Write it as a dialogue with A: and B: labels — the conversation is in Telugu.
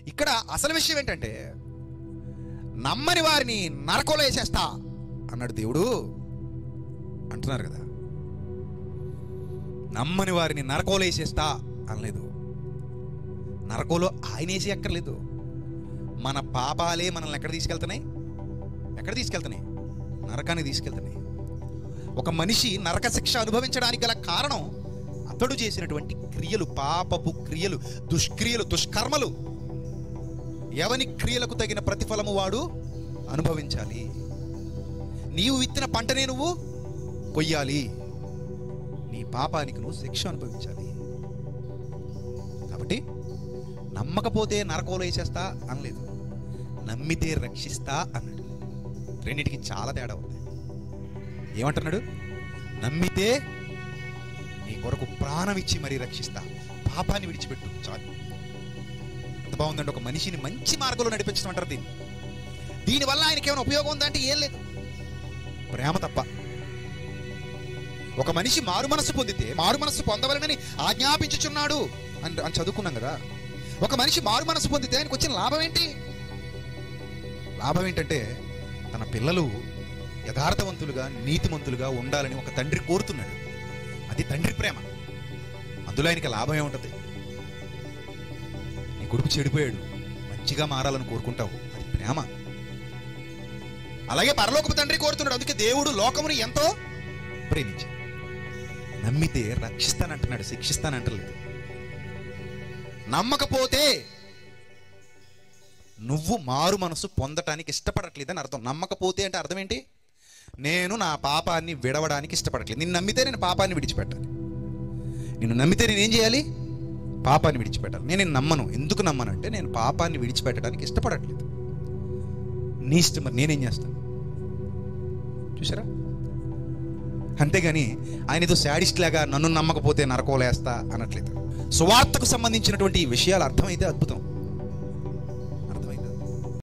A: ఇక్కడ అసలు విషయం ఏంటంటే నమ్మని వారిని నరకంలో వేసేస్తా అన్నాడు దేవుడు అంటున్నారు కదా నమ్మని వారిని నరకంలో వేసేస్తా అనలేదు నరకంలో ఆయన వేసి ఎక్కర్లేదు మన పాపాలే మనల్ని ఎక్కడ తీసుకెళ్తున్నాయి ఎక్కడ తీసుకెళ్తున్నాయి నరకానికి తీసుకెళ్తున్నాయి ఒక మనిషి నరక శిక్ష అనుభవించడానికి గల కారణం అతడు చేసినటువంటి క్రియలు పాపపు క్రియలు దుష్క్రియలు దుష్కర్మలు ఎవని క్రియలకు తగిన ప్రతిఫలము వాడు అనుభవించాలి నీవు విత్తిన పంటనే నువ్వు కొయ్యాలి నీ పాపానికి నువ్వు శిక్ష అనుభవించాలి కాబట్టి నమ్మకపోతే నరకంలో వేసేస్తా అనలేదు నమ్మితే రక్షిస్తా అన్నాడు రెండింటికి చాలా తేడా ఉంది ఏమంటున్నాడు నమ్మితే నీ కొరకు ప్రాణం ఇచ్చి మరీ రక్షిస్తా పాపాన్ని విడిచిపెట్టు చాలు ఎంత బాగుందండి ఒక మనిషిని మంచి మార్గంలో నడిపించడం అంటారు దీన్ని దీనివల్ల ఆయనకి ఏమైనా ఉపయోగం ఉందంటే ఏం లేదు ప్రేమ తప్ప ఒక మనిషి మారు మనస్సు పొందితే మారు మనస్సు పొందవలనని ఆజ్ఞాపించుచున్నాడు అని అని చదువుకున్నాం కదా ఒక మనిషి మారు మనస్సు పొందితే ఆయనకు వచ్చిన లాభం ఏంటి లాభం ఏంటంటే తన పిల్లలు యథార్థవంతులుగా నీతిమంతులుగా ఉండాలని ఒక తండ్రి కోరుతున్నాడు అది తండ్రి ప్రేమ అందులో ఆయనకి లాభం ఏముంటది నీ కొడుకు చెడిపోయాడు మంచిగా మారాలని కోరుకుంటావు అది ప్రేమ అలాగే పరలోకపు తండ్రి కోరుతున్నాడు అందుకే దేవుడు లోకముని ఎంతో ప్రేమించాడు నమ్మితే రక్షిస్తానంటున్నాడు శిక్షిస్తానంటలేదు నమ్మకపోతే నువ్వు మారు మనసు పొందటానికి ఇష్టపడట్లేదని అర్థం నమ్మకపోతే అంటే అర్థం ఏంటి నేను నా పాపాన్ని విడవడానికి ఇష్టపడట్లేదు నిన్ను నమ్మితే నేను పాపాన్ని విడిచిపెట్టాలి నిన్ను నమ్మితే నేనేం చేయాలి పాపాన్ని విడిచిపెట్టాలి నేను నిన్ను నమ్మను ఎందుకు నమ్మనంటే నేను పాపాన్ని విడిచిపెట్టడానికి ఇష్టపడట్లేదు నీ ఇష్టం మరి నేనేం చేస్తాను చూసారా అంతేగాని ఆయన ఏదో శాడిస్ట్ లాగా నన్ను నమ్మకపోతే నరకోలేస్తా అనట్లేదు సువార్తకు సంబంధించినటువంటి ఈ విషయాలు అర్థమైతే అద్భుతం